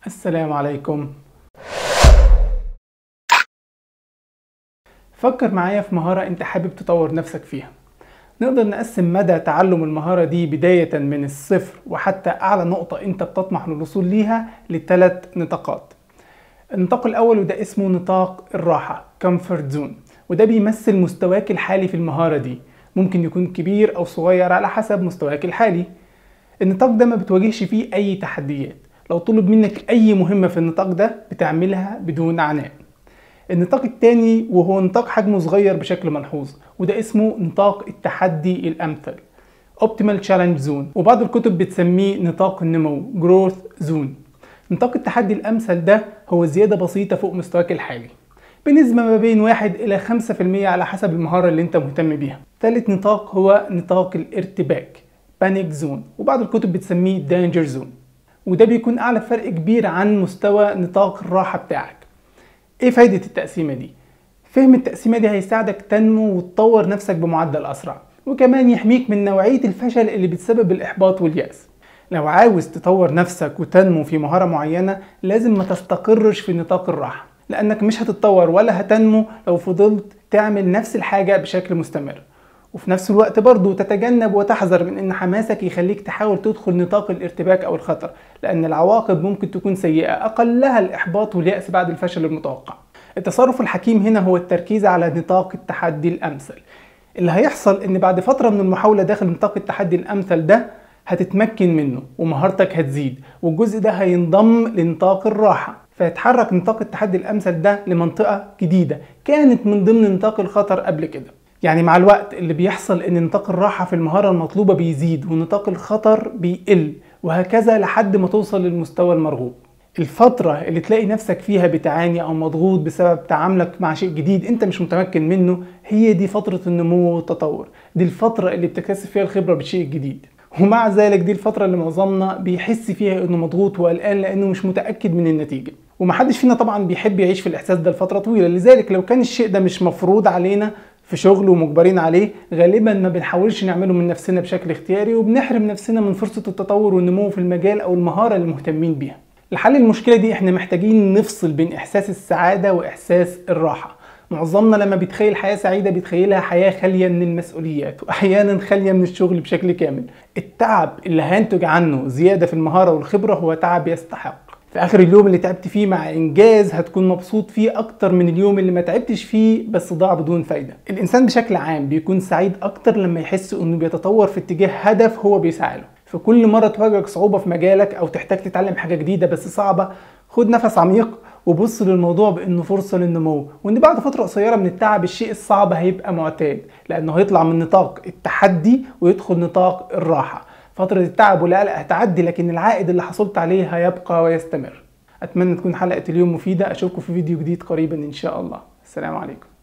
السلام عليكم فكر معايا في مهارة انت حابب تطور نفسك فيها نقدر نقسم مدى تعلم المهارة دي بداية من الصفر وحتى أعلى نقطة أنت بتطمح للوصول ليها لثلاث نطاقات النطاق الأول وده اسمه نطاق الراحة comfort zone وده بيمثل مستواك الحالي في المهارة دي ممكن يكون كبير أو صغير على حسب مستواك الحالي النطاق ده ما بتواجهش فيه أي تحديات لو طلب منك أي مهمة في النطاق ده بتعملها بدون عناء النطاق الثاني وهو نطاق حجمه صغير بشكل ملحوظ وده اسمه نطاق التحدي الأمثل Optimal Challenge Zone وبعض الكتب بتسميه نطاق النمو Growth Zone نطاق التحدي الأمثل ده هو زيادة بسيطة فوق مستواك الحالي بنسبة ما بين 1 إلى 5% على حسب المهارة اللي أنت مهتم بيها ثالث نطاق هو نطاق الارتباك Panic Zone وبعض الكتب بتسميه Danger Zone وده بيكون أعلى فرق كبير عن مستوى نطاق الراحة بتاعك ايه فايدة التقسيمة دي؟ فهم التقسيمة دي هيساعدك تنمو وتطور نفسك بمعدل أسرع وكمان يحميك من نوعية الفشل اللي بتسبب الإحباط واليأس لو عاوز تطور نفسك وتنمو في مهارة معينة لازم ما تستقرش في نطاق الراحة لأنك مش هتتطور ولا هتنمو لو فضلت تعمل نفس الحاجة بشكل مستمر وفي نفس الوقت برضه تتجنب وتحذر من ان حماسك يخليك تحاول تدخل نطاق الارتباك او الخطر لان العواقب ممكن تكون سيئة اقلها الاحباط واليأس بعد الفشل المتوقع التصرف الحكيم هنا هو التركيز على نطاق التحدي الامثل اللي هيحصل ان بعد فترة من المحاولة داخل نطاق التحدي الامثل ده هتتمكن منه ومهارتك هتزيد والجزء ده هينضم لنطاق الراحة فيتحرك نطاق التحدي الامثل ده لمنطقة جديدة كانت من ضمن نطاق الخطر قبل كده يعني مع الوقت اللي بيحصل ان نطاق الراحة في المهارة المطلوبة بيزيد ونطاق الخطر بيقل وهكذا لحد ما توصل للمستوى المرغوب الفترة اللي تلاقي نفسك فيها بتعاني او مضغوط بسبب تعاملك مع شيء جديد انت مش متمكن منه هي دي فترة النمو والتطور دي الفترة اللي بتكتسب فيها الخبرة بالشيء الجديد ومع ذلك دي الفترة اللي معظمنا بيحس فيها انه مضغوط وقلقان لانه مش متأكد من النتيجة ومحدش فينا طبعا بيحب يعيش في الاحساس ده لفترة طويلة لذلك لو كان الشيء ده مش مفروض علينا في شغل ومجبرين عليه غالبا ما بنحاولش نعمله من نفسنا بشكل اختياري وبنحرم نفسنا من فرصة التطور والنمو في المجال او المهارة اللي مهتمين بيها لحل المشكلة دي احنا محتاجين نفصل بين احساس السعادة واحساس الراحة معظمنا لما بيتخيل حياة سعيدة بيتخيلها حياة خالية من المسؤوليات وأحيانا خالية من الشغل بشكل كامل التعب اللي هينتج عنه زيادة في المهارة والخبرة هو تعب يستحق في اخر اليوم اللي تعبت فيه مع انجاز هتكون مبسوط فيه اكتر من اليوم اللي ما تعبتش فيه بس ضاع بدون فايده الانسان بشكل عام بيكون سعيد اكتر لما يحس انه بيتطور في اتجاه هدف هو بيسعى له في كل مره تواجهك صعوبه في مجالك او تحتاج تتعلم حاجه جديده بس صعبه خد نفس عميق وبص للموضوع بانه فرصه للنمو وان بعد فتره قصيره من التعب الشيء الصعب هيبقى معتاد لانه هيطلع من نطاق التحدي ويدخل نطاق الراحه فترة التعب والقلق هتعدي لكن العائد اللي حصلت عليه هيبقى ويستمر أتمنى تكون حلقة اليوم مفيدة أشوفكم في فيديو جديد قريبا إن شاء الله السلام عليكم